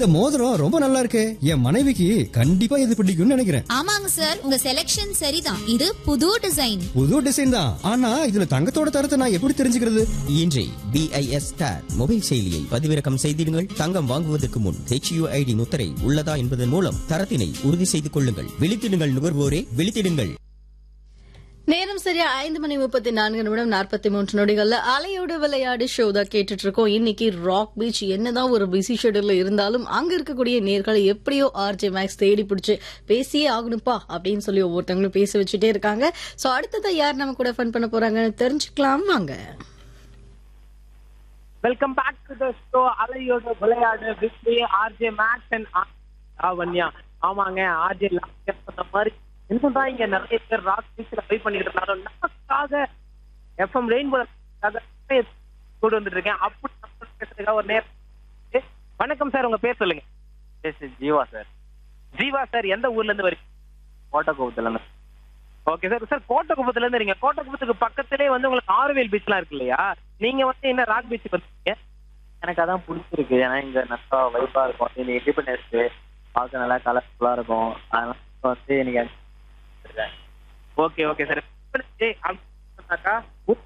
இந்த மோதிரம் ரொம்ப நல்லா இருக்கே என் மனைவிக்கு கண்டிப்பா இது பிடிக்கும்னு நினைக்கிறேன் ஆமாங்க சார் உங்க செலெக்ஷன் சரிதான் இது புது டிசைன் புது டிசைன் தான் ஆனா இதுல தங்கத்தோட தரத்தை நான் எப்படி தெரிஞ்சுக்கிறது இன்றே பிஐஎஸ் ஸ்டார் மொபைல் செயலியை பதிவிறக்கம் செய்திடுங்கள் தங்கம் வாங்குவதற்கு முன் ஹெச்யூஐடி முத்திரை உள்ளதா என்பதன் மூலம் தரத்தினை உறுதி செய்து கொள்ளுங்கள் விழித்திடுங்கள் நுகர்வோரே விழித்திடுங்கள் நேரம் சரியா ஐந்து மணி முப்பத்தி நான்கு நிமிடம் நாற்பத்தி மூன்று நொடிகள்ல அலையோடு விளையாடு ஷோ தான் கேட்டுட்டு இருக்கோம் இன்னைக்கு ராக் பீச் என்னதான் ஒரு பிஸி ஷெடியூல்ல இருந்தாலும் அங்க இருக்கக்கூடிய நேர்களை எப்படியோ ஆர்ஜே மேக்ஸ் தேடி பிடிச்சு பேசியே ஆகணும்ப்பா அப்படின்னு சொல்லி ஒவ்வொருத்தவங்களும் பேச வச்சுட்டே இருக்காங்க சோ அடுத்ததை யார் நம்ம கூட ஃபன் பண்ண போறாங்கன்னு தெரிஞ்சுக்கலாம் வாங்க welcome back to the show அலையோட விளையாடு with R J Max and Lavanya ஆமாங்க ஆர்ஜே லாவண்யா சொன்ன மாதிரி என்னதான் இங்க நிறைய பேர் ராக் பீச்ல ட்ரை பண்ணிட்டு இருந்தாலும் நமக்காக எஃப்எம் ரெயின்போ கூட்டு வந்துட்டு இருக்கேன் அப்படி நம்ம பேசுறதுக்காக ஒரு நேரம் வணக்கம் சார் உங்க பேர் சொல்லுங்க S Jeeva sir Jeeva sir எந்த ஊர்ல இருந்து வரீங்க கோட்டக்கோபத்துல இருந்து ஓகே சார் சார் கோட்டக்குப்பத்துல இருந்து இருக்கீங்க கோட்டக்குப்பத்துக்கு பக்கத்திலே வந்து உங்களுக்கு ஆறுவேல் பீச்லாம் இருக்கு இல்லையா நீங்க வந்து என்ன ராக் பீச்சுக்கு வந்தீங்க எனக்கு அதான் பிடிச்சிருக்கு ஏன்னா இங்க நல்லா வைப்பா இருக்கும் இந்த இண்டிபெண்டன்ஸ் பார்க்க நல்லா கலர்ஃபுல்லா இருக்கும் அதனால வந்து எனக்கு ஓகே ஓகே சார்